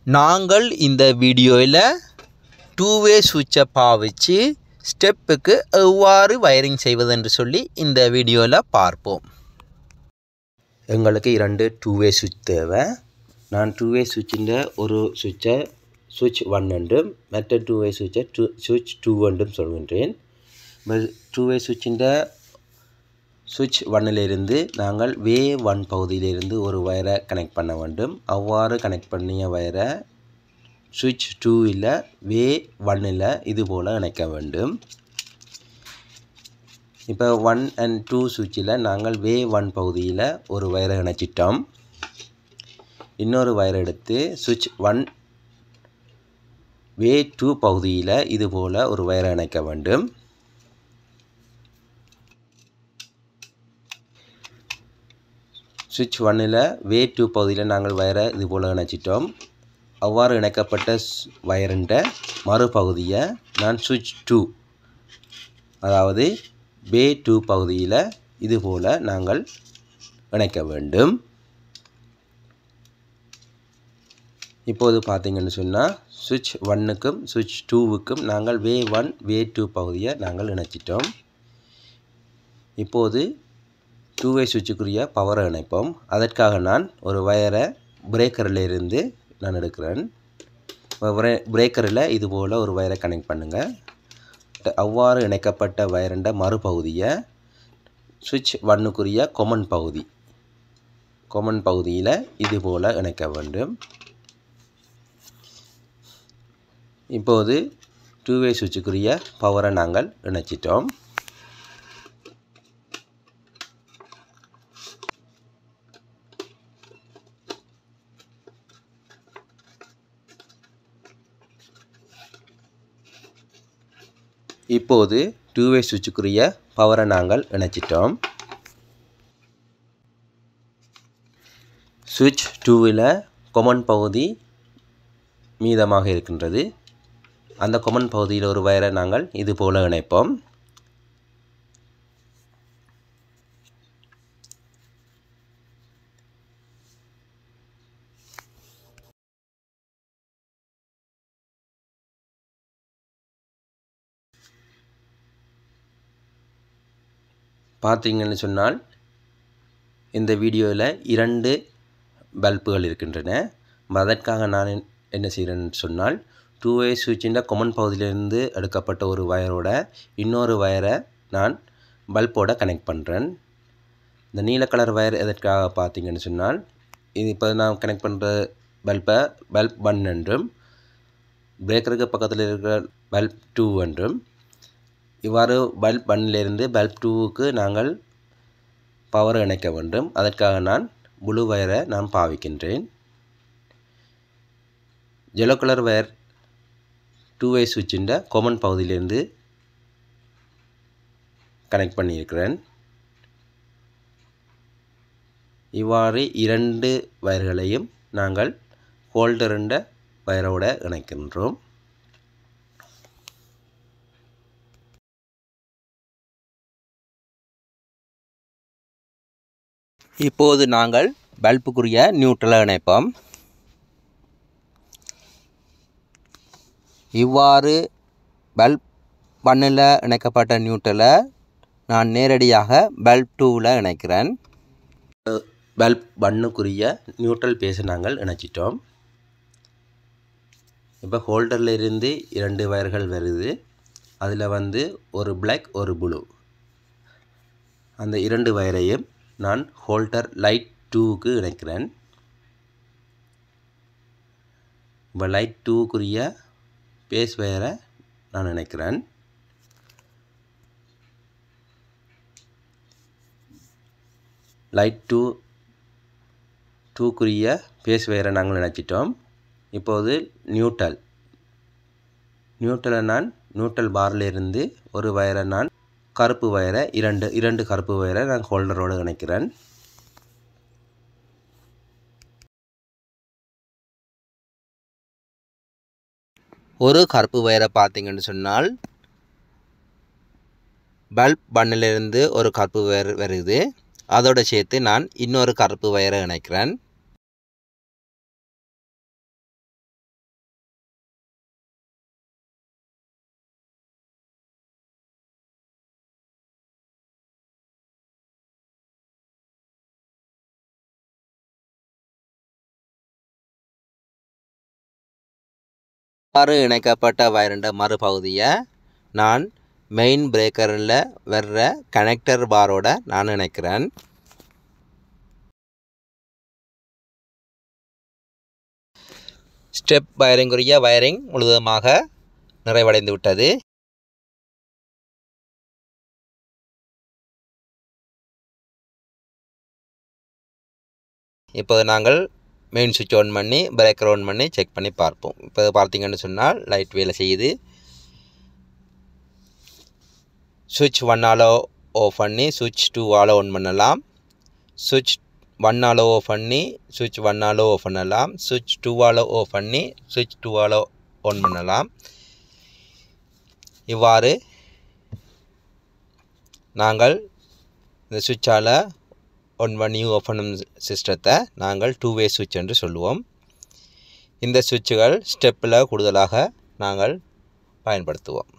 நாங்கள் இந்த வீடியோவில் டூ வே சுவிட்சை பாவிச்சு ஸ்டெப்புக்கு எவ்வாறு வயரிங் செய்வது என்று சொல்லி இந்த வீடியோவில் பார்ப்போம் எங்களுக்கு இரண்டு டூ வே சுவிட்ச் தேவை நான் டூ வே சுவிட்சிൻ്റെ ஒரு சுவிட்சை சுவிட்ச் ஒன் என்றும் மற்ற டூ வே சுவிட்சை டூ சுவிட்ச் டூ என்றும் சொல்கின்றேன் டூ வே சுவிட்சிൻ്റെ சுவிட்ச் ஒன்னிலிருந்து நாங்கள் வே ஒன் பகுதியிலிருந்து ஒரு வயரை கனெக்ட் பண்ண வேண்டும் அவ்வாறு கனெக்ட் பண்ணிய வயரை சுவிட்ச் டூவில் வே ஒன்னில் இது போல் இணைக்க வேண்டும் இப்போ ஒன் அண்ட் டூ சுவிட்சில் நாங்கள் வே ஒன் பகுதியில் ஒரு வயரை இணைச்சிட்டோம் இன்னொரு வயர் எடுத்து சுவிட்ச் ஒன் வே டூ பகுதியில் இது போல் ஒரு வயரை இணைக்க வேண்டும் சுவிட்ச் ஒன்னில் வே டூ பகுதியில் நாங்கள் வயரை இது போல் இணைச்சிட்டோம் அவ்வாறு இணைக்கப்பட்ட வயரின்ற மறுபகுதியை நான் சுவிட்ச் டூ அதாவது வே டூ பகுதியில் இது போல் நாங்கள் இணைக்க வேண்டும் இப்போது பார்த்தீங்கன்னு சொன்னால் சுவிட்ச் ஒன்னுக்கும் சுவிட்ச் டூவுக்கும் நாங்கள் வே ஒன் வே டூ பகுதியை நாங்கள் இணைச்சிட்டோம் இப்போது டூ வே சுவிட்சுக்குரிய பவரை இணைப்போம் அதற்காக நான் ஒரு வயரை பிரேக்கரில் இருந்து நான் எடுக்கிறேன் பிரேக்கரில் இது போல் ஒரு வயரை கனெக்ட் பண்ணுங்கள் அவ்வாறு இணைக்கப்பட்ட வயரண்ட மறுபகுதியை சுவிட்ச் ஒன்னுக்குரிய கொமன் பகுதி கொமன் பகுதியில் இது போல் இணைக்க வேண்டும் இப்போது டூ வே சுவிட்சுக்குரிய பவரை நாங்கள் இணைச்சிட்டோம் இப்போது டூ வே சுவிட்சுக்குரிய பவரை நாங்கள் இணைச்சிட்டோம் சுவிட்ச் டூவில் கொமன் பகுதி மீதமாக இருக்கின்றது அந்த கொமன் பகுதியில் ஒரு வயரை நாங்கள் இது போல் இணைப்போம் பார்த்தீங்கன்னு சொன்னால் இந்த வீடியோவில் இரண்டு பல்புகள் இருக்கின்றன அதற்காக நான் என்ன செய்கிறேன்னு சொன்னால் டூ வே சுவிட்சிൻ്റെ கொமன் பகுதியிலிருந்து எடுக்கப்பட்ட ஒரு வயரோட இன்னொரு வயரை நான் பல்போட கனெக்ட் பண்ணுறேன் இந்த நீல கலர் வயர் எதற்காக பார்த்தீங்கன்னு சொன்னால் இது இப்போ நான் கனெக்ட் பண்ணுற பல்பை பல்ப் ஒன் என்றும் பிரேக்கருக்கு பக்கத்தில் இருக்கிற பல்ப் டூ என்றும் இவ்வாறு பல்ப் ஒன்னிலிருந்து பல்ப் டூவுக்கு நாங்கள் பவர் இணைக்க வேண்டும் அதற்காக நான் ப்ளூ வயரை நான் பாவிக்கின்றேன் yellow colour wire two way சுவிட்சிൻ്റെ கொமன் பகுதியிலிருந்து கனெக்ட் பண்ணியிருக்கிறேன் இவ்வாறு இரண்டு வயர்களையும் நாங்கள் ஹோல்டருண்ட வயரோட இணைக்கின்றோம் இப்போது நாங்கள் பல்புக்குரிய நியூட்ரலை இணைப்போம் இவ்வாறு பல்ப் ஒன்னில் இணைக்கப்பட்ட நியூட்ரலை நான் நேரடியாக பல்ப் டூவில் இணைக்கிறேன் பல்ப் ஒன்னுக்குரிய நியூட்ரல் பேஸை நாங்கள் இணைச்சிட்டோம் இப்போ ஹோல்டரில் இருந்து இரண்டு வயர்கள் வருது அதில் வந்து ஒரு பிளாக் ஒரு ப்ளூ அந்த இரண்டு வயரையும் நான் ஹோல்டர் லைட் டூவுக்கு இணைக்கிறேன் இப்போ லைட் டூவுக்குரிய பேஸ் வயரை நான் இணைக்கிறேன் லைட் டூ டூக்குரிய பேஸ் வயரை நாங்கள் இணைச்சிட்டோம் இப்போது நியூட்ரல் நியூட்ரலை நான் நியூட்ரல் பாரிலிருந்து ஒரு வயரை நான் கருப்பு வயரை இரண்டு இரண்டு கருப்பு வயரை நான் ஹோல்டரோடு இணைக்கிறேன் ஒரு கருப்பு வயரை பார்த்தீங்கன்னு சொன்னால் பல்ப் பன்னிலிருந்து ஒரு கருப்பு வயர் வருது அதோடு சேர்த்து நான் இன்னொரு கருப்பு வயரை இணைக்கிறேன் ஆறு இணைக்கப்பட்ட வயரண்ட மறுபகுதியை நான் மெயின் பிரேக்கரில் வர்ற கனெக்டர் பாரோட நான் இணைக்கிறேன் ஸ்டெப் வயரிங்குரிய வயரிங் முழுவதுமாக நிறைவடைந்து விட்டது இப்போது நாங்கள் மெயின் சுவிட்ச் ஆன் பண்ணி பிரேக்கர் ஆன் பண்ணி செக் பண்ணி பார்ப்போம் இப்போ பார்த்தீங்கன்னு சொன்னால் லைட் வேலை செய்யுது சுவிட்ச் ஒன்னால் ஆஃப் பண்ணி சுவிட்ச் டூவால் ஆன் பண்ணலாம் சுவிட்ச் ஒன்னால் ஆஃப் பண்ணி சுவிட்ச் ஒன்னால் ஆஃப் பண்ணலாம் சுவிட்ச் டூவால் ஆஃப் பண்ணி சுவிட்ச் டூவால் ஆன் பண்ணலாம் இவ்வாறு நாங்கள் இந்த சுவிட்சால் ஒன் பண்ணி ஆஃப் பண்ணும் சிஸ்டத்தை நாங்கள் டூ வே சுவிட்ச் என்று சொல்லுவோம் இந்த சுவிட்சுகள் ஸ்டெப்பில் கூடுதலாக நாங்கள் பயன்படுத்துவோம்